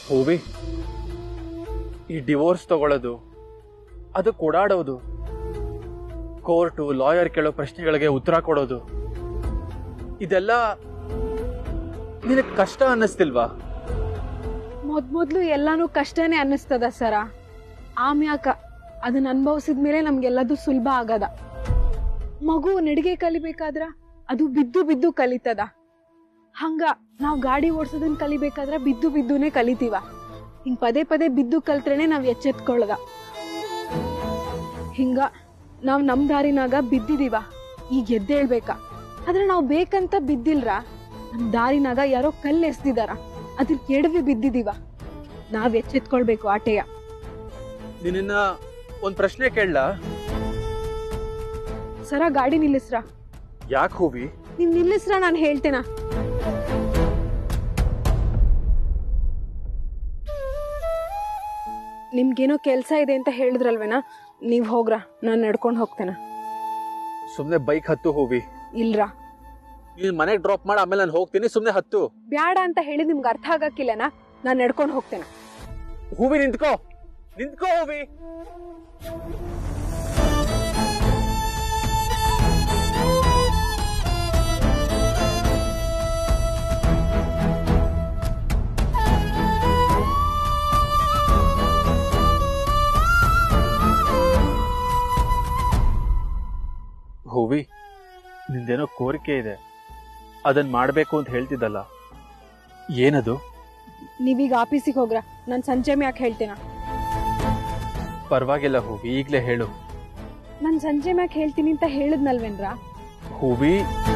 ಹೂವಿ ಈ ಡಿವೋರ್ಸ್ ತಗೊಳ್ಳೋದು ಅದಕ್ಕೆ ಓಡಾಡೋದು ಕೋರ್ಟು ಲಾಯರ್ ಕೇಳೋ ಪ್ರಶ್ನೆಗಳಿಗೆ ಉತ್ತರ ಕೊಡೋದು ಇದೆಲ್ಲ ನಿನಗೆ ಕಷ್ಟ ಅನ್ನಿಸ್ತಿಲ್ವಾ ಮೊದ್ಮೊದ್ಲು ಎಲ್ಲಾನು ಕಷ್ಟನೇ ಅನ್ನಿಸ್ತದ ಸರ ಆಮ್ಯಾಕ ಅದನ್ನ ಅನುಭವಿಸಿದ್ಮೇಲೆ ನಮ್ಗೆಲ್ಲದು ಸುಲಭ ಆಗದ ಮಗು ನಡಿಗೆ ಕಲಿಬೇಕಾದ್ರ ಅದು ಬಿದ್ದು ಬಿದ್ದು ಕಲಿತದ ಹಂಗ ನಾವ್ ಗಾಡಿ ಓಡ್ಸೋದನ್ನ ಕಲಿಬೇಕಾದ್ರ ಬಿದ್ದು ಬಿದ್ದುನೇ ಕಲಿತೀವ ಹಿಂಗ್ ಪದೇ ಪದೇ ಬಿದ್ದು ಕಲ್ತ್ರೇನೆ ನಾವ್ ಎಚ್ಚೆತ್ಕೊಳ್ಳದ ಹಿಂಗ ನಾವ್ ನಮ್ ದಾರಿನಾಗ ಬಿದ್ದಿದೀವ ಈಗ ಎದ್ದೇಳ್ಬೇಕ ಆದ್ರೆ ನಾವ್ ಬೇಕಂತ ಬಿದ್ದಿಲ್ರ ನಮ್ ದಾರಿನಾಗ ಯಾರೋ ಕಲ್ಲು ಎಸ್ದಿದಾರ ಅದ್ರ ಕೆಡವಿ ಬಿದ್ದಿದೀವ ನಾವ್ ಎಚ್ಚೆತ್ಕೊಳ್ಬೇಕು ಆಟೆಯ ನಿನ್ನ ಒಂದ್ ಪ್ರಶ್ನೆ ಕೇಳಲಾ ಸರ ಗಾಡಿ ನಿಲ್ಲಿಸ್ರ ಯಾಕೆ ಹೂವಿ ನೀವ್ ನಿಲ್ಲಿಸ್ರ ನಾನು ಹೇಳ್ತೇನ ನಿಮ್ಗೇನೋ ಕೆಲ್ಸ ಇದೆ ಅಂತ ಹೇಳಿದ್ರಲ್ವೇನಾ ನೀವ್ ಹೋಗ್ರ ನಾನ್ ನಡ್ಕೊಂಡ್ ಹೋಗ್ತೇನ ಸುಮ್ನೆ ಬೈಕ್ ಹತ್ತು ಹೂವಿ ಇಲ್ರ ನೀನ್ ಮನೆಗೆ ಡ್ರಾಪ್ ಮಾಡಿ ಆಮೇಲೆ ನಾನು ಹೋಗ್ತೀನಿ ಸುಮ್ನೆ ಹತ್ತು ಬ್ಯಾಡ ಅಂತ ಹೇಳಿ ನಿಮ್ಗೆ ಅರ್ಥ ಆಗಕ್ಕಿಲ್ಲನಾ ನಾನ್ ನಡ್ಕೊಂಡ್ ಹೋಗ್ತೇನೆ ಹೂವಿ ನಿಂತ್ಕೋ ನಿಂತ್ಕೋ ಹೂವಿ ಹೂವಿ ನಿಂದೇನೋ ಕೋರಿಕೆ ಇದೆ ಅದನ್ನ ಮಾಡ್ಬೇಕು ಅಂತ ಹೇಳ್ತಿದ್ದಲ್ಲ ಏನದು ನೀವೀಗ ಆಫೀಸಿಗೆ ಹೋಗ್ರ ನಾನ್ ಸಂಜೆ ಮ್ಯಾಕ್ ಹೇಳ್ತೇನ ಪರವಾಗಿಲ್ಲ ಹೂವಿ ಈಗ್ಲೇ ಹೇಳು ನಾನ್ ಸಂಜೆ ಮ್ಯಾಕ್ ಹೇಳ್ತೀನಿ ಅಂತ ಹೇಳಿದ್ನಲ್ವೇನ್ರ ಹೂವಿ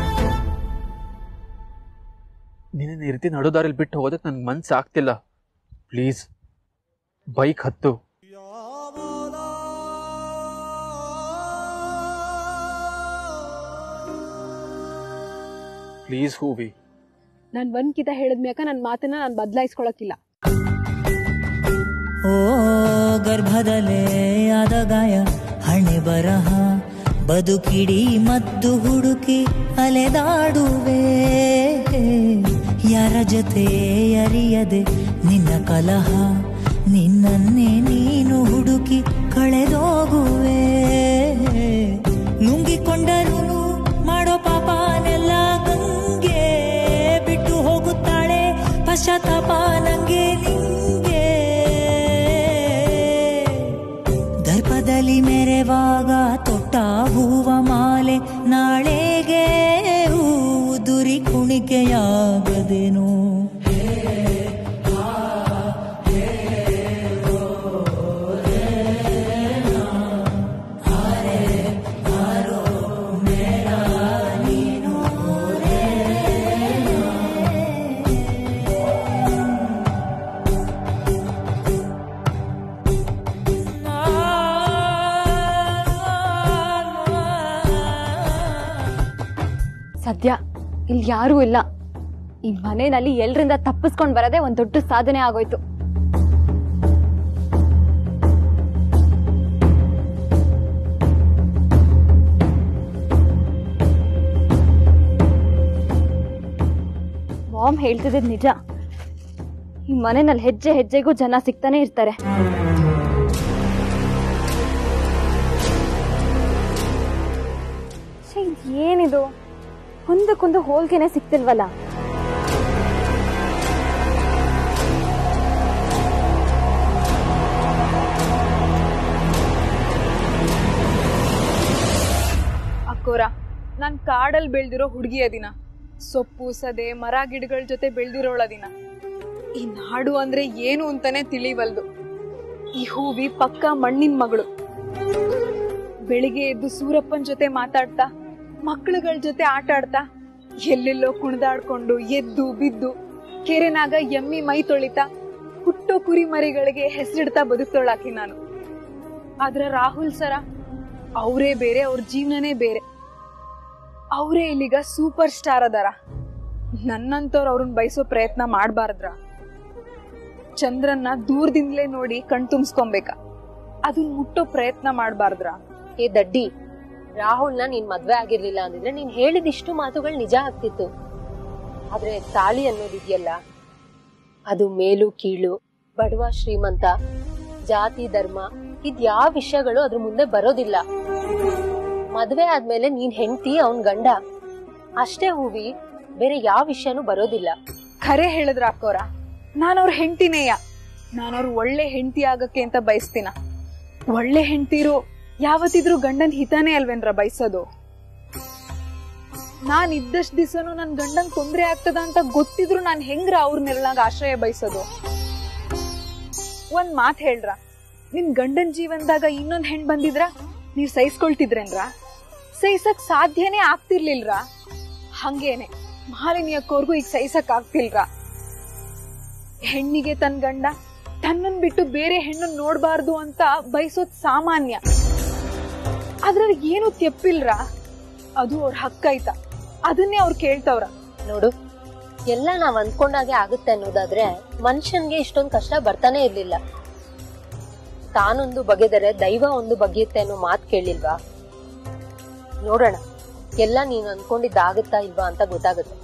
ನಿನ್ನ ಈ ರೀತಿ ನಡುದಾರಿಲ್ ಬಿಟ್ಟು ಹೋದಕ್ಕೆ ನನ್ಗೆ ಮನ್ಸು ಆಗ್ತಿಲ್ಲ ಪ್ಲೀಸ್ ಬೈಕ್ ಹತ್ತು ಪ್ಲೀಸ್ ಹೂವಿ ನಾನ್ ಒಂದ್ ಕಿತ ಹೇಳಿದ್ಮ್ಯಾಕ ನನ್ ಮಾತನ್ನ ನಾನ್ ಬದಲಾಯಿಸ್ಕೊಳಕಿಲ್ಲ ಓ ಗರ್ಭದಲ್ಲೇ ಆದ ಗಾಯ ಹಣೆ ಬರಹ ಬದುಕಿಡಿ ಮದ್ದು ಹುಡುಕಿ ಅಲೆದಾಡುವೆ ಯಾರ ಜೊತೆ ಅರಿಯದೆ ನಿನ್ನ ಕಲಹ ನಿನ್ನನ್ನೇ ನೀನು ಹುಡುಕಿ ಕಳೆದೋಗುವೆ ನುಂಗಿಕೊಂಡರೂ ಮಾಡೋ ಪಾಪನೆಲ್ಲ ಗಂಗೆ ಬಿಟ್ಟು ಹೋಗುತ್ತಾಳೆ ಪಶ್ಚಾತ್ತಾಪ ನಂಗೆ ನಿಂಗೆ ದರ್ಪದಲ್ಲಿ ಮೆರೆವಾಗ ತೊಟ್ಟ ಹೂವ ಮಾಲೆ ನಾಳೆಗೆ ದುರಿ ಕುಣಿಕೆಯಾಗದೇನು ಸದ್ಯ ಇಲ್ಲಿ ಯಾರೂ ಇಲ್ಲ ಈ ಮನೆಯಲ್ಲಿ ಎಲ್ರಿಂದ ತಪ್ಪಿಸ್ಕೊಂಡ್ ಬರೋದೇ ಒಂದ್ ದೊಡ್ಡ ಸಾಧನೆ ಆಗೋಯ್ತು ಮಾಮ್ ಹೇಳ್ತಿದ್ದ ನಿಜ ಈ ಮನೆಯಲ್ಲಿ ಹೆಜ್ಜೆ ಹೆಜ್ಜೆಗೂ ಜನ ಸಿಗ್ತಾನೆ ಇರ್ತಾರೆ ಛೆ, ಇದ್ ಏನಿದು ಒಂದಕ್ಕೊಂದು ಹೋಲ್ಕೆನೆ ಸಿಕ್ತಿಲ್ವಲ್ಲ ಅಕ್ಕೋರ ನಾನ್ ಕಾಡಲ್ಲಿ ಬೆಳ್ದಿರೋ ಹುಡುಗಿ ಅದಿನ ಸೊಪ್ಪು ಸದೆ ಮರ ಗಿಡಗಳ ಜೊತೆ ಬೆಳ್ದಿರೋಳದಿನ ಈ ನಾಡು ಅಂದ್ರೆ ಏನು ಅಂತಾನೆ ತಿಳಿವಲ್ದು ಈ ಹೂವಿ ಪಕ್ಕ ಮಣ್ಣಿನ ಮಗಳು ಬೆಳಿಗ್ಗೆ ಎದ್ದು ಸೂರಪ್ಪನ್ ಜೊತೆ ಮಾತಾಡ್ತಾ ಮಕ್ಕಳುಗಳ ಜೊತೆ ಆಟ ಆಡ್ತಾ ಎಲ್ಲೆಲ್ಲೋ ಕುಣಿದಾಡ್ಕೊಂಡು ಎದ್ದು ಬಿದ್ದು ಕೆರೆನಾಗ ಎಮ್ಮಿ ಮೈ ತೊಳಿತಾ ಹುಟ್ಟೋ ಕುರಿ ಮರಿಗಳಿಗೆ ಹೆಸರಿಡ್ತಾ ಬದುಕ್ತೊಳಾಕಿ ನಾನು ಆದ್ರ ರಾಹುಲ್ ಸರ ಅವರೇ ಬೇರೆ ಅವ್ರ ಜೀವನನೇ ಬೇರೆ ಅವರೇ ಇಲ್ಲಿಗ ಸೂಪರ್ ಸ್ಟಾರ್ ಅದಾರ ನನ್ನಂತವ್ರು ಅವ್ರನ್ನ ಬಯಸೋ ಪ್ರಯತ್ನ ಮಾಡಬಾರ್ದ್ರ ಚಂದ್ರನ್ನ ದೂರದಿಂದಲೇ ನೋಡಿ ಕಣ್ ತುಂಬಿಸ್ಕೊಬೇಕ ಅದನ್ನ ಮುಟ್ಟೋ ಪ್ರಯತ್ನ ಮಾಡಬಾರ್ದ್ರ ಏ ದಡ್ಡಿ ರಾಹುಲ್ನ ನೀನ್ ಮದ್ವೆ ಆಗಿರ್ಲಿಲ್ಲ ಅಂದಿದ್ರೆ ನೀನ್ ಹೇಳಿದಿಷ್ಟು ಮಾತುಗಳು ನಿಜ ಆಗ್ತಿತ್ತು ಆದ್ರೆ ತಾಳಿ ಅನ್ನೋದಿದ್ಯಲ್ಲ ಅದು ಮೇಲು ಕೀಳು ಬಡವ ಶ್ರೀಮಂತ ಜಾತಿ ಧರ್ಮ ಇದ್ ಯಾವ ವಿಷಯಗಳು ಅದ್ರ ಮುಂದೆ ಬರೋದಿಲ್ಲ ಮದ್ವೆ ಆದ್ಮೇಲೆ ನೀನ್ ಹೆಂಡತಿ ಅವನ್ ಗಂಡ ಅಷ್ಟೇ ಹೂವಿ ಬೇರೆ ಯಾವ ವಿಷಯನೂ ಬರೋದಿಲ್ಲ ಖರೆ ಹೇಳಿದ್ರ ಅಕ್ಕೋರ ನಾನು ಅವ್ರ ಹೆಂಡತಿನೇಯ ನಾನು ಅವ್ರ ಒಳ್ಳೆ ಹೆಂಡತಿ ಆಗಕ್ಕೆ ಅಂತ ಬಯಸ್ತೀನ ಒಳ್ಳೆ ಹೆಂಡತಿರು ಯಾವತ್ತಿದ್ರು ಗಂಡನ್ ಹಿತಾನೇ ಅಲ್ವೇನ್ರ ಬಯಸೋದು ನಾನ್ ಇದ್ದಷ್ಟ್ ದಿವಸನು ನನ್ ಗಂಡನ್ ತೊಂದ್ರೆ ಆಗ್ತದ ಅಂತ ಗೊತ್ತಿದ್ರು ನಾನ್ ಹೆಂಗ್ರ ಅವ್ರ ನೆರಳಾಗ ಆಶ್ರಯ ಬಯಸೋದು ಒಂದ್ ಮಾತ್ ಹೇಳ್ರ ನಿಮ್ ಗಂಡನ್ ಜೀವನದಾಗ ಇನ್ನೊಂದ್ ಹೆಣ್ ಬಂದಿದ್ರ ನೀವ್ ಸಹಿಸ್ಕೊಳ್ತಿದ್ರೇನ್ರ ಸಹಿಸಕ್ ಸಾಧ್ಯನೇ ಆಗ್ತಿರ್ಲಿಲ್ರ ಹಂಗೇನೆ ಮಾಲಿನಿ ಅಕ್ಕೋರ್ಗೂ ಈಗ ಸಹಿಸಕ್ ಆಗ್ತಿಲ್ರ ಹೆಣ್ಣಿಗೆ ತನ್ ಗಂಡ ತನ್ನನ್ ಬಿಟ್ಟು ಬೇರೆ ಹೆಣ್ಣನ್ ನೋಡ್ಬಾರ್ದು ಅಂತ ಬಯಸೋದ್ ಸಾಮಾನ್ಯ ಅದ್ರಲ್ಲಿ ಏನು ತೆಪ್ಪಿಲ್ರ ಅದು ಅವ್ರ ಹಕ್ಕೈತ ಅದನ್ನೇ ಅವ್ರು ಕೇಳ್ತವ್ರ ನೋಡು ಎಲ್ಲ ನಾವ್ ಅಂದ್ಕೊಂಡಾಗೆ ಆಗುತ್ತೆ ಅನ್ನೋದಾದ್ರೆ ಮನುಷ್ಯನ್ಗೆ ಇಷ್ಟೊಂದ್ ಕಷ್ಟ ಬರ್ತಾನೆ ಇರ್ಲಿಲ್ಲ ತಾನೊಂದು ಬಗೆದರೆ ದೈವ ಒಂದು ಬಗೆಯುತ್ತೆ ಅನ್ನೋ ಮಾತ್ ಕೇಳಿಲ್ವಾ ನೋಡೋಣ ಎಲ್ಲ ನೀನ್ ಅನ್ಕೊಂಡಿದ್ದಾಗುತ್ತಾ ಇಲ್ವಾ ಅಂತ ಗೊತ್ತಾಗುತ್ತೆ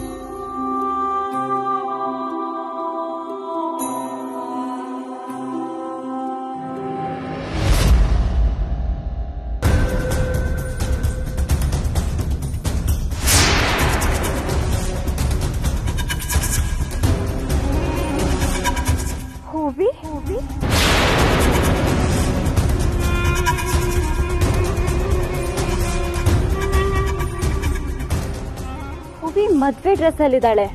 ಹೂವಿ ಹೂವಿ ಹೂವಿ ಮದ್ವೆ ಡ್ರೆಸ್ ಅಲ್ಲಿದ್ದಾಳೆ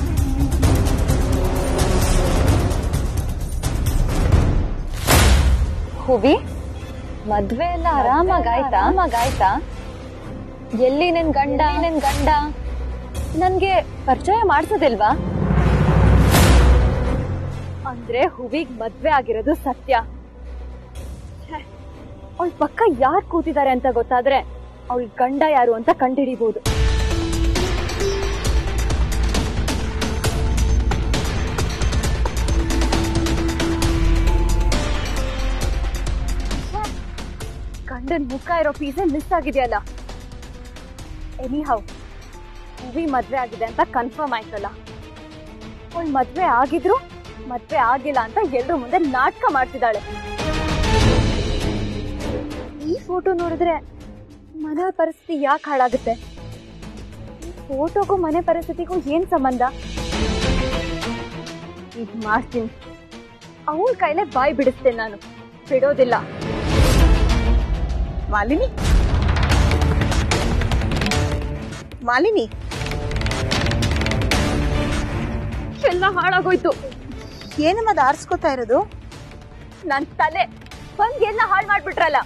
ಹೂವಿ ಮದ್ವೆ ಎಲ್ಲ ಆರಾಮಾಗಾಯ್ತಾ ಆರಾಮಾಗಾಯ್ತಾ ಎಲ್ಲಿ ನಿನ್ ಗಂಡ ನಿನ್ ಗಂಡ ನನ್ಗೆ ಪರಿಚಯ ಮಾಡ್ಸೋದಿಲ್ವಾ ಅಂದ್ರೆ ಹೂವಿಗ್ ಮದ್ವೆ ಆಗಿರೋದು ಸತ್ಯ ಅವಳ ಪಕ್ಕ ಯಾರ್ ಕೂತಿದ್ದಾರೆ ಅಂತ ಗೊತ್ತಾದ್ರೆ ಅವಳ ಗಂಡ ಯಾರು ಅಂತ ಕಂಡುಹಿಡಿಬಹುದು ಗಂಡನ್ ಮುಖ ಇರೋ ಪೀಸೆ ಮಿಸ್ ಆಗಿದೆಯಲ್ಲ ಎನಿ ಹೌ ಹೂವಿ ಮದ್ವೆ ಆಗಿದೆ ಅಂತ ಕನ್ಫರ್ಮ್ ಆಯ್ತಲ್ಲ ಅವಳು ಮದ್ವೆ ಆಗಿದ್ರು ಮದ್ವೆ ಆಗಿಲ್ಲ ಅಂತ ಎಲ್ರ ಮುಂದೆ ನಾಟಕ ಮಾಡ್ತಿದ್ದಾಳೆ ಈ ಫೋಟೋ ನೋಡಿದ್ರೆ ಮನೆ ಪರಿಸ್ಥಿತಿ ಯಾಕೆ ಹಾಳಾಗುತ್ತೆ ಫೋಟೋಗೂ ಮನೆ ಪರಿಸ್ಥಿತಿಗೂ ಏನ್ ಸಂಬಂಧ ಈಗ ಮಾಡ್ತೀನಿ ಅವಳ ಕೈಲೇ ಬಾಯಿ ಬಿಡಿಸ್ತೇನೆ ನಾನು ಬಿಡೋದಿಲ್ಲ ಮಾಲಿನಿ ಮಾಲಿನಿ ಎಲ್ಲ ಹಾಳಾಗೋಯ್ತು ಏನಮ್ಮ ಅದು ಆರಿಸ್ಕೋತಾ ಇರೋದು ನನ್ ತಲೆ ಬಂದ್ ಎಲ್ಲ ಹಾಳು ಮಾಡ್ಬಿಟ್ರಲ್ಲ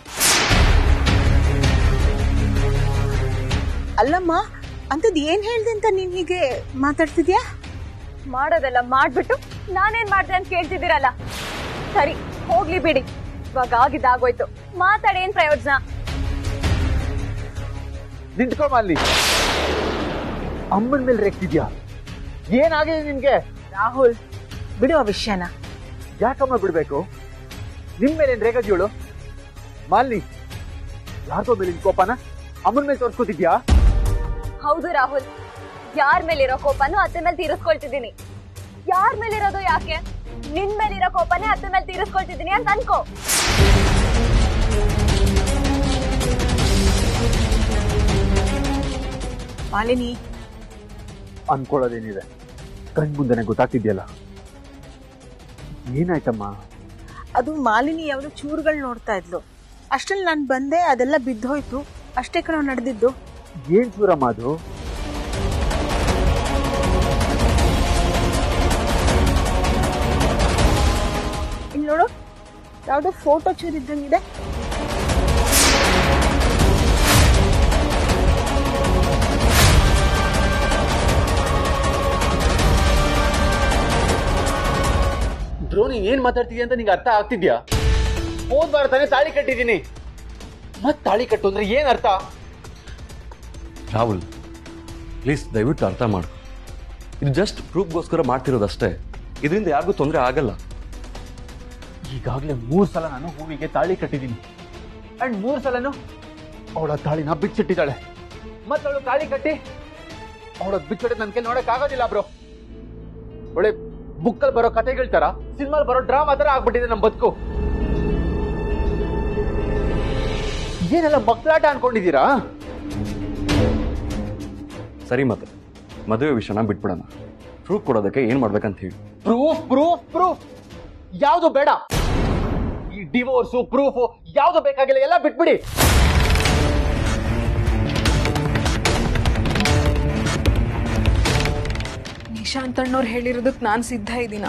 ಅಲ್ಲಮ್ಮ ಅಂತದ್ ಏನ್ ಹೇಳ್ದೆ ಅಂತ ನೀನ್ ಹೀಗೆ ಮಾತಾಡ್ತಿದ್ಯಾ ಮಾಡೋದೆಲ್ಲ ಮಾಡ್ಬಿಟ್ಟು ನಾನೇನ್ ಮಾಡ್ದೆ ಅಂತ ಕೇಳ್ತಿದ್ದೀರಲ್ಲ ಸರಿ ಹೋಗ್ಲಿ ಬಿಡಿ ಇವಾಗ ಆಗಿದ್ದಾಗೋಯ್ತು ಮಾತಾಡಿ ಏನ್ ಪ್ರಯೋಜನ ನಿಂತ್ಕೊಮ್ಮ ಅಲ್ಲಿ ಅಮ್ಮನ ಮೇಲೆ ರೆಕ್ತಿದ್ಯಾ ಏನಾಗಿದೆ ನಿನ್ಗೆ ರಾಹುಲ್ ಬಿಡು ಆ ವಿಷಯನ ಯಾಕಮ್ಮ ಬಿಡ್ಬೇಕು ನಿಮ್ ಮೇಲೆ ಏನ್ ರೇಗದಿಯೋಳು ಮಾಲಿನಿ ಯಾರ್ದೋ ಮೇಲೆ ನಿನ್ ಕೋಪನ ಅಮ್ಮನ ಮೇಲೆ ತೋರ್ಸ್ಕೊತಿದ್ಯಾ ಹೌದು ರಾಹುಲ್ ಯಾರ್ ಮೇಲಿರೋ ಕೋಪನು ಅತ್ತೆ ಮೇಲೆ ತೀರಿಸ್ಕೊಳ್ತಿದ್ದೀನಿ ಯಾರ್ ಮೇಲಿರೋದು ಯಾಕೆ ನಿನ್ ಮೇಲಿರೋ ಕೋಪನೇ ಅತ್ತೆ ಮೇಲೆ ತೀರಿಸ್ಕೊಳ್ತಿದ್ದೀನಿ ಅಂತ ಅನ್ಕೋ ಮಾಲಿನಿ ಅನ್ಕೊಳ್ಳೋದೇನಿದೆ ಕಣ್ ಮುಂದೆನೆ ಗೊತ್ತಾಗ್ತಿದ್ಯಲ್ಲ ಏನಾಯ್ತಮ್ಮ ಅದು ಮಾಲಿನಿ ಯಾವ್ದೋ ಚೂರುಗಳು ನೋಡ್ತಾ ಇದ್ಲು ಅಷ್ಟ್ರಲ್ಲಿ ನಾನು ಬಂದೆ ಅದೆಲ್ಲ ಬಿದ್ದೋಯ್ತು ಅಷ್ಟೇ ಕಣ ನಡೆದಿದ್ದು ಏನ್ ಚೂರಮ್ಮ ಅದು ಇಲ್ಲಿ ನೋಡು ಯಾವ್ದೋ ಫೋಟೋ ಚೂರು ಇದ್ದಂಗಿದೆ ದ್ರೋಣಿ ಏನ್ ಮಾತಾಡ್ತಿದ್ಯಾ ಅಂತ ನಿಂಗೆ ಅರ್ಥ ಆಗ್ತಿದ್ಯಾ ಹೋದ್ ವಾರ ತಾನೇ ತಾಳಿ ಕಟ್ಟಿದೀನಿ ಮತ್ ತಾಳಿ ಕಟ್ಟು ಅಂದ್ರೆ ಏನ್ ಅರ್ಥ ರಾಹುಲ್ ಪ್ಲೀಸ್ ದಯವಿಟ್ಟು ಅರ್ಥ ಮಾಡು ಇದು ಜಸ್ಟ್ ಪ್ರೂಫ್ಗೋಸ್ಕರ ಮಾಡ್ತಿರೋದಷ್ಟೇ ಇದರಿಂದ ಯಾರಿಗೂ ತೊಂದರೆ ಆಗಲ್ಲ ಈಗಾಗ್ಲೇ ಮೂರ್ ಸಲ ನಾನು ಹೂವಿಗೆ ತಾಳಿ ಕಟ್ಟಿದ್ದೀನಿ ಅಂಡ್ ಮೂರ್ ಸಲನು ಅವಳ ತಾಳಿನ ಬಿಚ್ಚಿಟ್ಟಿದ್ದಾಳೆ ಮತ್ತೆ ಅವಳು ತಾಳಿ ಕಟ್ಟಿ ಅವಳ ಬಿಚ್ಚಿಡ ನನ್ ಕೈ ನೋಡಕ್ ಆಗೋದಿಲ್ಲ ಬ್ರೋ ಒಳ್ಳೆ ಬುಕ್ಕಲ್ಲಿ ಬರೋ ಕತೆಗಳ ತರ ಸಿನಿಮಾಲ್ ಬರೋ ಡ್ರಾಮಾ ತರ ಆಗ್ಬಿಟ್ಟಿದೆ ನಮ್ ಬದುಕು ಏನೆಲ್ಲ ಮಕ್ಕಳಾಟ ಅನ್ಕೊಂಡಿದ್ದೀರಾ ಸರಿ ಮತ್ತೆ ಮದುವೆ ವಿಷಯನ ಬಿಟ್ಬಿಡೋಣ ಪ್ರೂಫ್ ಕೊಡೋದಕ್ಕೆ ಏನು ಮಾಡ್ಬೇಕಂತ ಹೇಳಿ ಪ್ರೂಫ್ ಪ್ರೂಫ್ ಪ್ರೂಫ್ ಯಾವುದು ಬೇಡ ಈ ಡಿವೋರ್ಸು ಪ್ರೂಫ್ ಯಾವುದು ಬೇಕಾಗಿಲ್ಲ ಎಲ್ಲ ಬಿಟ್ಬಿಡಿ ನಿಶಾಂತ್ ಅಣ್ಣವ್ರು ಹೇಳಿರೋದಕ್ಕೆ ನಾನು ಸಿದ್ಧ ಇದ್ದೀನ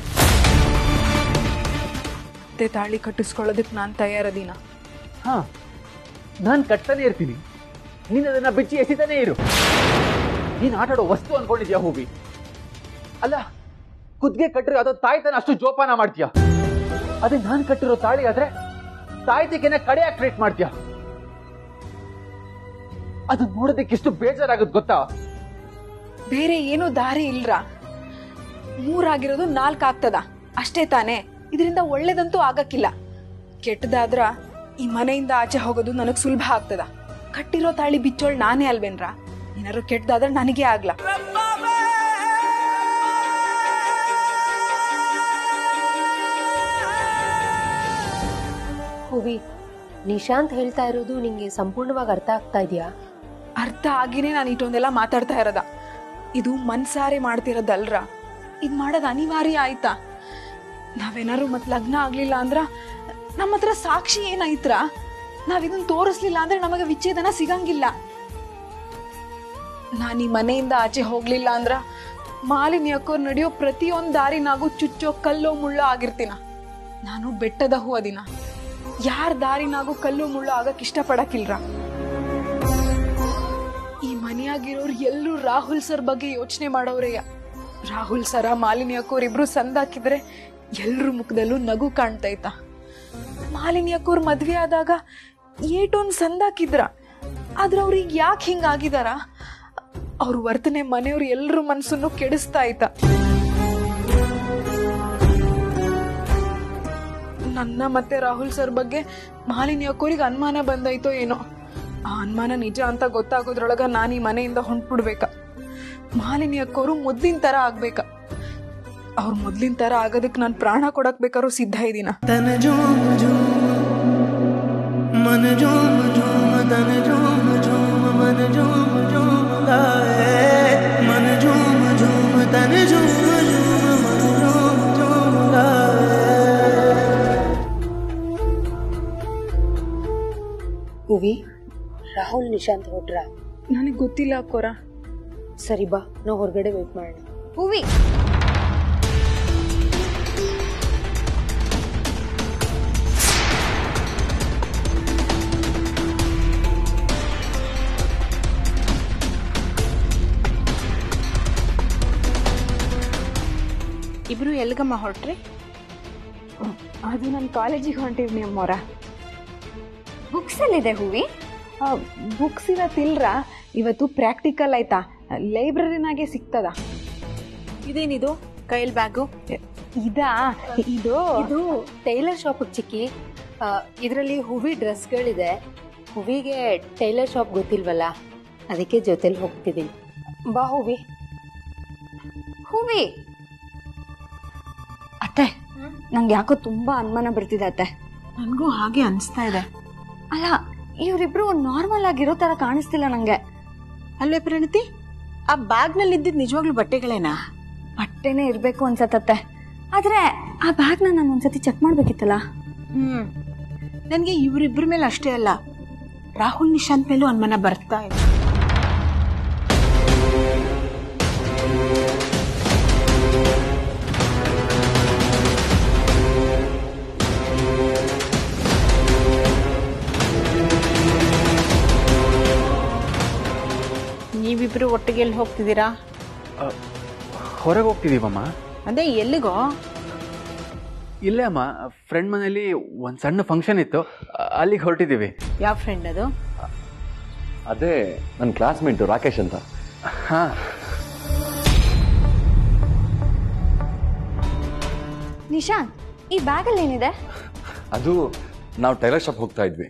ಮತ್ತೆ ತಾಳಿ ಕಟ್ಟಿಸ್ಕೊಳ್ಳೋದಕ್ಕೆ ನಾನು ತಯಾರದೀನ ಹಾ ನಾನ್ ಕಟ್ತಾನೆ ಇರ್ತೀನಿ ನೀನ್ ಅದನ್ನ ಬಿಚ್ಚಿ ಎಸಿತಾನೆ ಇರು ನೀನ್ ಆಟಾಡೋ ವಸ್ತು ಅನ್ಕೊಂಡಿದ್ಯಾ ಹೂವಿ ಅಲ್ಲ ಕುದ್ಗೆ ಕಟ್ಟರೆ ಅದು ತಾಯ್ತನ ಅಷ್ಟು ಜೋಪಾನ ಮಾಡ್ತೀಯ ಅದೇ ನಾನ್ ಕಟ್ಟಿರೋ ತಾಳಿ ಆದ್ರೆ ತಾಯ್ತಿಗೆನೆ ಕಡೆಯಾಗಿ ಟ್ರೀಟ್ ಮಾಡ್ತೀಯ ಅದು ನೋಡೋದಕ್ಕೆ ಎಷ್ಟು ಬೇಜಾರಾಗುತ್ತೆ ಗೊತ್ತಾ ಬೇರೆ ಏನೂ ದಾರಿ ಇಲ್ರ ಮೂರಾಗಿರೋದು ನಾಲ್ಕು ಆಗ್ತದ ಅಷ್ಟೇ ತಾನೇ ಇದರಿಂದ ಒಳ್ಳೇದಂತೂ ಆಗಕ್ಕಿಲ್ಲ ಕೆಟ್ಟದಾದ್ರ ಈ ಮನೆಯಿಂದ ಆಚೆ ಹೋಗೋದು ನನಗ್ ಸುಲಭ ಆಗ್ತದ ಕಟ್ಟಿರೋ ತಾಳಿ ಬಿಚ್ಚೋಳ್ ನಾನೇ ಅಲ್ವೇನ್ರ ಏನಾದ್ರು ಕೆಟ್ಟದಾದ್ರೆ ನನಗೆ ಆಗ್ಲ ಹೂವಿ ನಿಶಾಂತ್ ಹೇಳ್ತಾ ಇರೋದು ನಿಂಗೆ ಸಂಪೂರ್ಣವಾಗಿ ಅರ್ಥ ಆಗ್ತಾ ಇದೆಯಾ ಅರ್ಥ ಆಗಿನೇ ನಾನು ಇಷ್ಟೊಂದೆಲ್ಲ ಮಾತಾಡ್ತಾ ಇರೋದ ಇದು ಮನ್ಸಾರೆ ಮಾಡ್ತಿರೋದಲ್ರ ಇದು ಮಾಡೋದು ಅನಿವಾರ್ಯ ಆಯ್ತಾ ನಾವೇನಾರು ಮತ್ ಲಗ್ನ ಆಗ್ಲಿಲ್ಲ ಅಂದ್ರ ನಮ್ಮ ಹತ್ರ ಸಾಕ್ಷಿ ಏನಾಯ್ತ್ರ ನಾವ್ ಇದನ್ನ ತೋರಿಸ್ಲಿಲ್ಲ ಅಂದ್ರೆ ನಮಗೆ ವಿಚ್ಛೇದನ ಸಿಗಂಗಿಲ್ಲ ನಾನು ಈ ಮನೆಯಿಂದ ಆಚೆ ಹೋಗ್ಲಿಲ್ಲ ಅಂದ್ರ ಮಾಲಿನ್ಯಕ್ಕೋ ನಡೆಯೋ ಪ್ರತಿಯೊಂದ್ ದಾರಿನಾಗೂ ಚುಚ್ಚೋ ಕಲ್ಲೋ ಮುಳ್ಳೋ ಆಗಿರ್ತೀನ ನಾನು ಬೆಟ್ಟದ ಹೂ ಅದಿನ ಯಾರ ದಾರಿನಾಗೂ ಕಲ್ಲು ಮುಳ್ಳು ಆಗಕ್ ಇಷ್ಟಪಡಕ್ಕಿಲ್ರ ಈ ಮನೆಯಾಗಿರೋರು ಎಲ್ಲರೂ ರಾಹುಲ್ ಸರ್ ಬಗ್ಗೆ ಯೋಚನೆ ಮಾಡೋರೆಯ ರಾಹುಲ್ ಸರ ಮಾಲಿನ್ಯಕ್ಕೋರ್ ಇಬ್ರು ಸಂದಾಕಿದ್ರೆ ಎಲ್ರ ಮುಖದಲ್ಲೂ ನಗು ಕಾಣ್ತೈತ ಮಾಲಿನ್ಯಕ್ಕೋರ್ ಮದ್ವೆ ಆದಾಗ ಏಟೊಂದ್ ಸಂದಾಕಿದ್ರ ಆದ್ರ ಅವ್ರಿಗೆ ಯಾಕೆ ಹಿಂಗಾಗಿದಾರ ಅವ್ರ ವರ್ತನೆ ಮನೆಯವ್ರು ಎಲ್ರ ಮನ್ಸನ್ನು ಕೆಡಿಸ್ತಾ ಐತ ನನ್ನ ಮತ್ತೆ ರಾಹುಲ್ ಸರ್ ಬಗ್ಗೆ ಮಾಲಿನ್ಯಕ್ಕೋರಿಗೆ ಅನುಮಾನ ಬಂದೈತೋ ಏನೋ ಆ ಅನುಮಾನ ನಿಜ ಅಂತ ಗೊತ್ತಾಗೋದ್ರೊಳಗ ನಾನು ಈ ಮನೆಯಿಂದ ಹೊಂಟ್ಬಿಡ್ಬೇಕ ಮಾಲಿನ್ಯಕ್ಕವರು ಮೊದ್ಲಿನ ತರ ಆಗ್ಬೇಕ ಅವ್ರ ಮೊದ್ಲಿನ ತರ ಆಗೋದಕ್ಕೆ ನಾನು ಪ್ರಾಣ ಕೊಡಕ್ ಬೇಕಾದ್ರೂ ಸಿದ್ಧ ಇದ್ದೀನ तन झूम झूम मन झूम झूम तन झूम झूम मन झूम झूम गाए मन झूम झूम तन झूम झूम मन झूम झूम गाए ಹೂವಿ ರಾಹುಲ್ ನಿಶಾಂತ್ ಹೊಟ್ರ ನನಗೆ ಗೊತ್ತಿಲ್ಲ ಅಕ್ಕೋರ ಸರಿ ಬಾ ನಾವು ಹೊರಗಡೆ ವೇಟ್ ಮಾಡೋಣ ಹೂವಿ ಇಬ್ರು ಎಲ್ಗಮ್ಮ ಹೊರಟ್ರಿ ಅದು ನನ್ನ ಕಾಲೇಜಿಗೆ ಹೊಂಟಿವ್ನಿ ಅಮ್ಮೋರ ಬುಕ್ಸ್ ಎಲ್ಲಿದೆ ಹೂವಿ ಬುಕ್ಸ್ ಇವತ್ತಿಲ್ರ ಇವತ್ತು ಪ್ರಾಕ್ಟಿಕಲ್ ಆಯ್ತಾ ಲೈಬ್ರರಿನಾಗೆ ಸಿಗ್ತದ ಇದೇನಿದು ಕೈಲ್ ಬ್ಯಾಗು ಇದಾ ಇದು ಇದು ಟೈಲರ್ ಶಾಪ್ ಚಿಕ್ಕಿ ಇದರಲ್ಲಿ ಹೂವಿ ಡ್ರೆಸ್ಗಳಿದೆ ಹೂವಿಗೆ ಟೈಲರ್ ಶಾಪ್ ಗೊತ್ತಿಲ್ವಲ್ಲ ಅದಕ್ಕೆ ಜೊತೆಲಿ ಹೋಗ್ತಿದ್ದೀನಿ ಬಾ ಹೂವಿ ಹೂವಿ ಅತ್ತೆ ನಂಗೆ ಯಾಕೋ ತುಂಬಾ ಅನುಮಾನ ಬರ್ತಿದೆ ಅತ್ತೆ ನನಗೂ ಹಾಗೆ ಅನಿಸ್ತಾ ಇದೆ ಅಲ್ಲ ಇವರಿಬ್ರು ನಾರ್ಮಲ್ ಆಗಿರೋ ತರ ಕಾಣಿಸ್ತಿಲ್ಲ ನಂಗೆ ಅಲ್ವೇ ಪ್ರಣತಿ ಆ ಬ್ಯಾಗ್ನಲ್ಲಿ ಇದ್ದಿದ್ದು ನಿಜವಾಗ್ಲೂ ಬಟ್ಟೆಗಳೇನಾ ಬಟ್ಟೆನೇ ಇರ್ಬೇಕು ಅನ್ಸತ್ತತ್ತೆ ಆದ್ರೆ ಆ ಬ್ಯಾಗ್ನ ನಾನು ಒಂದ್ಸತಿ ಚೆಕ್ ಮಾಡ್ಬೇಕಿತ್ತಲ್ಲ ಹ್ಮ್ ನನಗೆ ಇವರಿಬ್ಬರ ಮೇಲೆ ಅಷ್ಟೇ ಅಲ್ಲ ರಾಹುಲ್ ನಿಶಾಂತ್ ಮೇಲೂ ಅನುಮಾನ ಬರ್ತಾ ಇದೆ ನೀವಿಬ್ರು ಒಟ್ಟಿಗೆ ಎಲ್ಲಿ ಹೋಗ್ತಿದ್ದೀರಾ ಹೊರಗೆ ಹೋಗ್ತಿದೀವಮ್ಮ ಅದೇ ಎಲ್ಲಿಗೋ ಇಲ್ಲೇ ಅಮ್ಮ ಫ್ರೆಂಡ್ ಮನೇಲಿ ಒಂದ್ ಸಣ್ಣ ಫಂಕ್ಷನ್ ಇತ್ತು ಅ- ಅಲ್ಲಿಗೆ ಹೊರಟಿದೀವಿ ಯಾವ ಫ್ರೆಂಡ್ ಅದು ಅದೇ ನನ್ನ ಕ್ಲಾಸ್ಮೇಟು ರಾಕೇಶ್ ಅಂತ ಹಾ ನಿಶಾಂತ್ ಈ ಬ್ಯಾಗಲ್ಲಿ ಏನಿದೆ ಅದು ನಾವು ಟೈಲರ್ ಶಾಪ್ ಹೋಗ್ತಾ ಇದ್ವಿ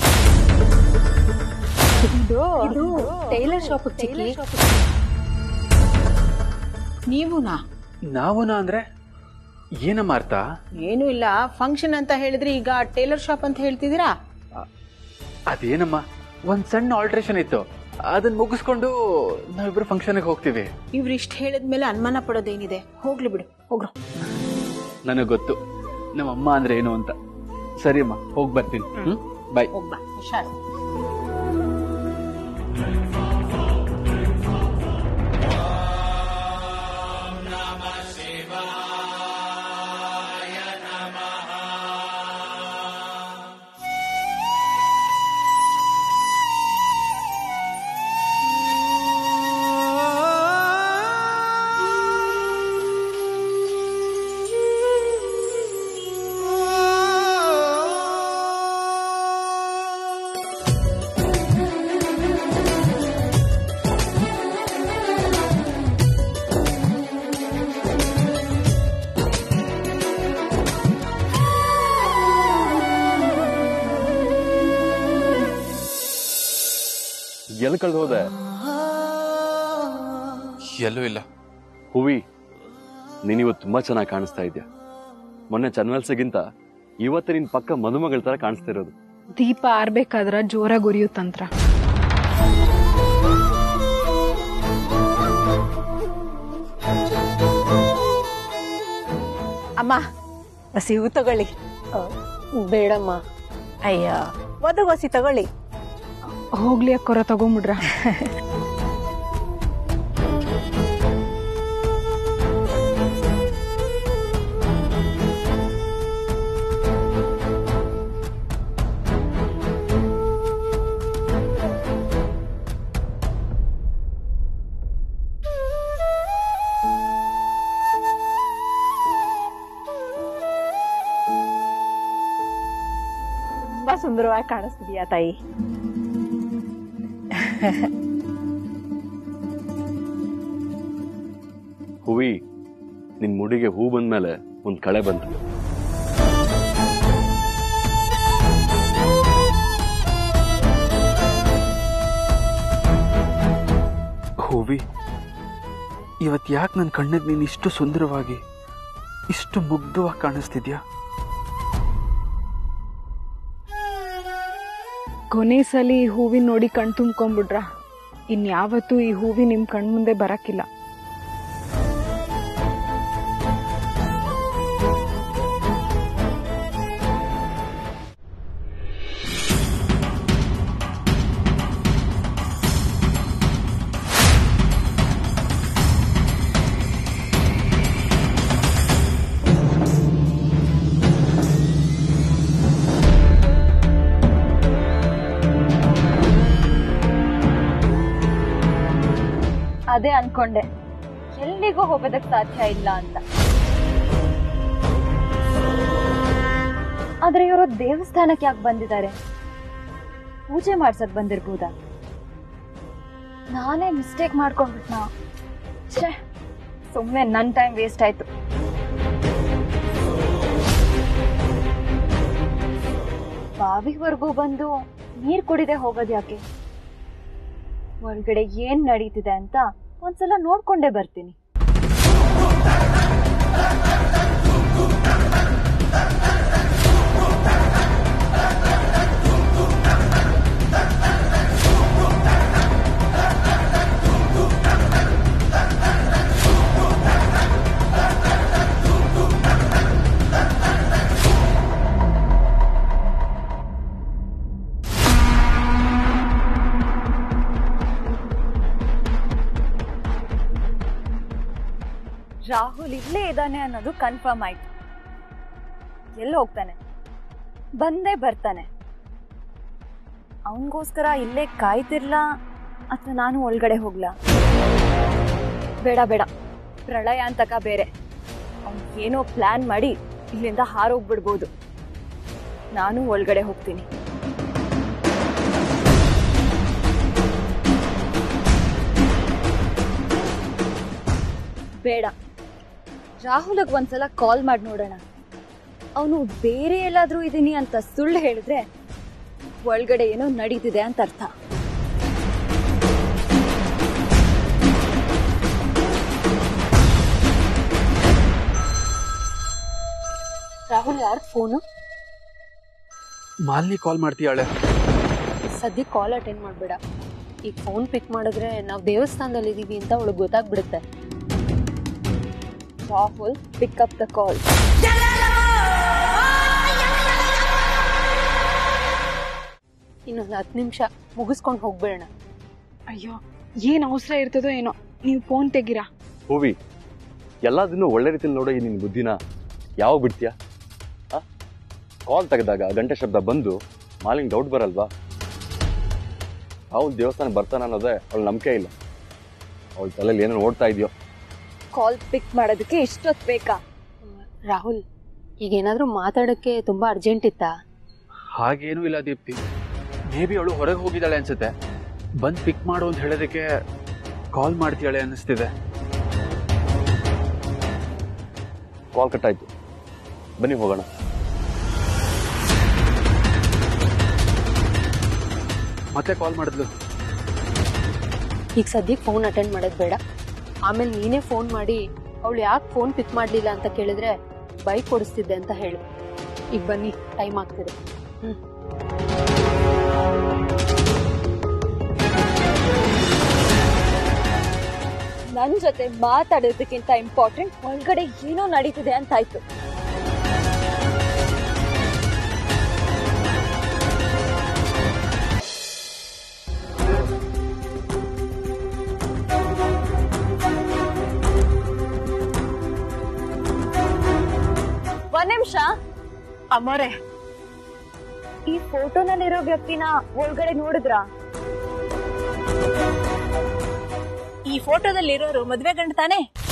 ಇದು ಟೈಲರ್ ಶಾಪ್ ಚಿಕ್ಕಿ ನೀವುನಾ ನಾವುನಾ ಅಂದ್ರೆ ಏನಮ್ಮ ಅರ್ಥ ಏನೂ ಇಲ್ಲ ಫಂಕ್ಷನ್ ಅಂತ ಹೇಳಿದ್ರೆ ಈಗ ಟೇಲರ್ ಶಾಪ್ ಅಂತ ಹೇಳ್ತಿದ್ದೀರಾ ಅದೇನಮ್ಮ ಒಂದ್ ಸಣ್ಣ ಆಲ್ಟ್ರೇಷನ್ ಇತ್ತು ಅದನ್ನ ಮುಗಿಸ್ಕೊಂಡು ನಾವಿಬ್ರು ಫಂಕ್ಷನ್ಗೆ ಹೋಗ್ತೀವಿ ಇವ್ರು ಇಷ್ಟು ಹೇಳಿದ್ಮೇಲೆ ಅನುಮಾನ ಪಡೋದೇನಿದೆ ಹೋಗ್ಲಿ ಬಿಡು ಹೋಗ್ರು ನನಗೆ ಗೊತ್ತು ನಮ್ಮ ಅಮ್ಮ ಅಂದ್ರೆ ಏನು ಅಂತ ಸರಿ ಅಮ್ಮ ಹೋಗಿ ಬರ್ತೀನಿ ಹ್ಮ್ ಬಾಯ್ ಹೋಗ್ಬಾ ಹುಷಾರು ಎಲ್ಲಿ ಕಳ್ದು ಹೋದೆ ಎಲ್ಲೂ ಇಲ್ಲ ಹೂವಿ ನೀನಿವತ್ತು ತುಂಬಾ ಚೆನ್ನಾಗಿ ಕಾಣಿಸ್ತಾ ಇದ್ಯಾ ಮೊನ್ನೆ ಚನ್ವಲ್ಸಗಿಂತ ಇವತ್ತು ನಿನ್ ಪಕ್ಕ ಮದುಮಗಳ ತರ ಕಾಣಿಸ್ತಾ ಇರೋದು ದೀಪ ಆರ್ಬೇಕಾದ್ರ ಜೋರಾಗಿ ಉರಿಯುತ್ತಂತ್ರ ಅಮ್ಮ ಹಸಿ ಹೂ ತಗೊಳ್ಳಿ ಬೇಡಮ್ಮ ಅಯ್ಯ ಒದಗೊಸಿ ತಗೊಳ್ಳಿ ಹೋಗ್ಲಿ ಅಕ್ಕೋರ ತಗೊಂಬಿಡ್ರ ತುಂಬಾ ಸುಂದರವಾಗಿ ಕಾಣಿಸ್ತಿದ್ಯಾ ತಾಯಿ ಹೂವಿ ನಿನ್ ಮುಡಿಗೆ ಹೂ ಬಂದ್ಮೇಲೆ ಒಂದ್ ಕಳೆ ಬಂತು ಹೂವಿ ಇವತ್ ಯಾಕೆ ನನ್ನ ಕಣ್ಣಿಗೆ ನೀನು ಇಷ್ಟು ಸುಂದರವಾಗಿ ಇಷ್ಟು ಮುಗ್ಧವಾಗಿ ಕಾಣಿಸ್ತಿದ್ಯಾ ಕೊನೆ ಸಲಿ ಈ ಹೂವಿನ ನೋಡಿ ಕಣ್ ತುಂಬ್ಕೊಂಡ್ಬಿಡ್ರ ಇನ್ಯಾವತ್ತೂ ಈ ಹೂವಿ ನಿಮ್ ಕಣ್ ಮುಂದೆ ಬರಕ್ಕಿಲ್ಲ ಅದೇ ಅನ್ಕೊಂಡೆ ಎಲ್ಲಿಗೂ ಹೋಗೋದಕ್ ಸಾಧ್ಯ ಇಲ್ಲ ಅಂತ ಆದ್ರೆ ಇವರು ದೇವಸ್ಥಾನಕ್ಕೆ ಯಾಕೆ ಬಂದಿದ್ದಾರೆ ಪೂಜೆ ಮಾಡ್ಸಕ್ ಬಂದಿರ್ಬೋದಾ ನಾನೇ ಮಿಸ್ಟೇಕ್ ಮಾಡ್ಕೊಂಡ್ಬಿಟ್ನಾ ಛೇ ಸುಮ್ಮನೆ ನನ್ನ ಟೈಮ್ ವೇಸ್ಟ್ ಆಯ್ತು ಬಾವಿವರೆಗೂ ಬಂದು ನೀರ್ ಕುಡಿದೆ ಹೋಗೋದ್ ಯಾಕೆ ಒಳಗಡೆ ಏನ್ ನಡೀತಿದೆ ಅಂತ ಒಂದ್ಸಲ ನೋಡ್ಕೊಂಡೇ ಬರ್ತೀನಿ ರಾಹುಲ್ ಇಲ್ಲೇ ಇದ್ದಾನೆ ಅನ್ನೋದು ಕನ್ಫರ್ಮ್ ಆಯ್ತು ಎಲ್ಲಿ ಹೋಗ್ತಾನೆ ಬಂದೇ ಬರ್ತಾನೆ ಅವನಿಗೋಸ್ಕರ ಇಲ್ಲೇ ಕಾಯ್ತಿರ್ಲಾ ಅಥವಾ ನಾನು ಒಳಗಡೆ ಹೋಗ್ಲಾ ಬೇಡ ಬೇಡ ಪ್ರಳಯ ಅಂತಕ ಬೇರೆ ಅವ್ನ್ ಏನೋ ಪ್ಲಾನ್ ಮಾಡಿ ಇಲ್ಲಿಂದ ಹಾರೋಗ್ಬಿಡ್ಬೋದು ನಾನು ಒಳಗಡೆ ಹೋಗ್ತೀನಿ ಬೇಡ ರಾಹುಲ್ಗೆ ಒಂದ್ಸಲ ಕಾಲ್ ಮಾಡಿ ನೋಡೋಣ ಅವನು ಬೇರೆ ಎಲ್ಲಾದ್ರೂ ಇದೀನಿ ಅಂತ ಸುಳ್ಳು ಹೇಳಿದ್ರೆ ಒಳಗಡೆ ಏನೋ ನಡೀತಿದೆ ಅಂತ ಅರ್ಥ ರಾಹುಲ್ ಯಾರ್ ಫೋನು ಮಾಲಿನಿ ಕಾಲ್ ಮಾಡ್ತೀಯಾಳೆ ಸದ್ಯ ಕಾಲ್ ಅಟೆಂಡ್ ಮಾಡ್ಬೇಡ ಈಗ ಫೋನ್ ಪಿಕ್ ಮಾಡಿದ್ರೆ ನಾವು ದೇವಸ್ಥಾನದಲ್ಲಿ ಇದೀವಿ ಅಂತ ಅವಳಿಗೆ ಗೊತ್ತಾಗ್ಬಿಡುತ್ತೆ Rahul pick up the call ಇನ್ನೊಂದು ಹತ್ತು ನಿಮಿಷ ಮುಗಿಸ್ಕೊಂಡು ಹೋಗ್ಬೇಡ ಅಯ್ಯೋ ಏನ್ ಅವಸರ ಇರ್ತದೋ ಏನೋ ನೀವು ಫೋನ್ ತೆಗಿರಾ ಹೂವಿ ಎಲ್ಲದನ್ನು ಒಳ್ಳೆ ರೀತಿಯಲ್ಲಿ ನೋಡೋ ಈ ನಿನ್ನ ಬುದ್ಧಿನ ಯಾವ ಬಿಡ್ತೀಯಾ ಕಾಲ್ ತೆಗೆದಾಗ ಗಂಟೆ ಶಬ್ದ ಬಂದು ಮಾಲಿಂಗ್ ಡೌಟ್ ಬರಲ್ವಾ ಅವಳು ದೇವಸ್ಥಾನ ಬರ್ತಾನ ಅನ್ನೋದೇ ಅವಳ ನಂಬಿಕೆ ಇಲ್ಲ ಅವಳ ತಲೆಯಲ್ಲಿ ಏನೇನು ಓಡ್ತಾ ಇದೆಯೋ ಕಾಲ್ ಪಿಕ್ ಮಾಡೋದಕ್ಕೆ ಇಷ್ಟೊತ್ತು ಬೇಕಾ ರಾಹುಲ್ ಈಗ ಏನಾದರೂ ಮಾತಾಡೋಕ್ಕೆ ತುಂಬ ಅರ್ಜೆಂಟ್ ಇತ್ತಾ ಹಾಗೇನೂ ಇಲ್ಲ ದೀಪ್ತಿ ಮೇ ಬಿ ಅವಳು ಹೊರಗೆ ಹೋಗಿದ್ದಾಳೆ ಅನ್ಸುತ್ತೆ ಬಂದ್ ಪಿಕ್ ಮಾಡು ಅಂತ ಹೇಳೋದಕ್ಕೆ ಕಾಲ್ ಮಾಡ್ತೀಯಾಳೆ ಅನ್ನಿಸ್ತಿದೆ ಕಾಲ್ ಕಟ್ಟಾಯ್ತು ಬನ್ನಿ ಹೋಗೋಣ ಮತ್ತೆ ಕಾಲ್ ಮಾಡಿದ್ಲು ಈಗ ಸದ್ಯಕ್ಕೆ ಫೋನ್ ಅಟೆಂಡ್ ಮಾಡೋದು ಬೇಡ ಆಮೇಲೆ ನೀನೇ ಫೋನ್ ಮಾಡಿ ಅವಳು ಯಾಕೆ ಫೋನ್ ಪಿಕ್ ಮಾಡಲಿಲ್ಲ ಅಂತ ಕೇಳಿದ್ರೆ ಬೈಕ್ ಕೊಡಿಸ್ತಿದ್ದೆ ಅಂತ ಹೇಳು ಈಗ ಬನ್ನಿ ಟೈಮ್ ಆಗ್ತಿದೆ ಹ್ಞೂ ನನ್ ಜೊತೆ ಮಾತಾಡೋದಕ್ಕಿಂತ ಇಂಪಾರ್ಟೆಂಟ್ ಒಳಗಡೆ ಏನೋ ನಡೀತಿದೆ ಅಂತಾಯ್ತು ಒಂದ್ ನಿಮಿಷ ಅಮರೇ ಈ ಫೋಟೋನಲ್ಲಿರೋ ವ್ಯಕ್ತಿನ ಒಳಗಡೆ ನೋಡಿದ್ರಾ ಈ ಫೋಟೋದಲ್ಲಿರೋರು ಮದ್ವೆ ಗಂಡ ತಾನೇ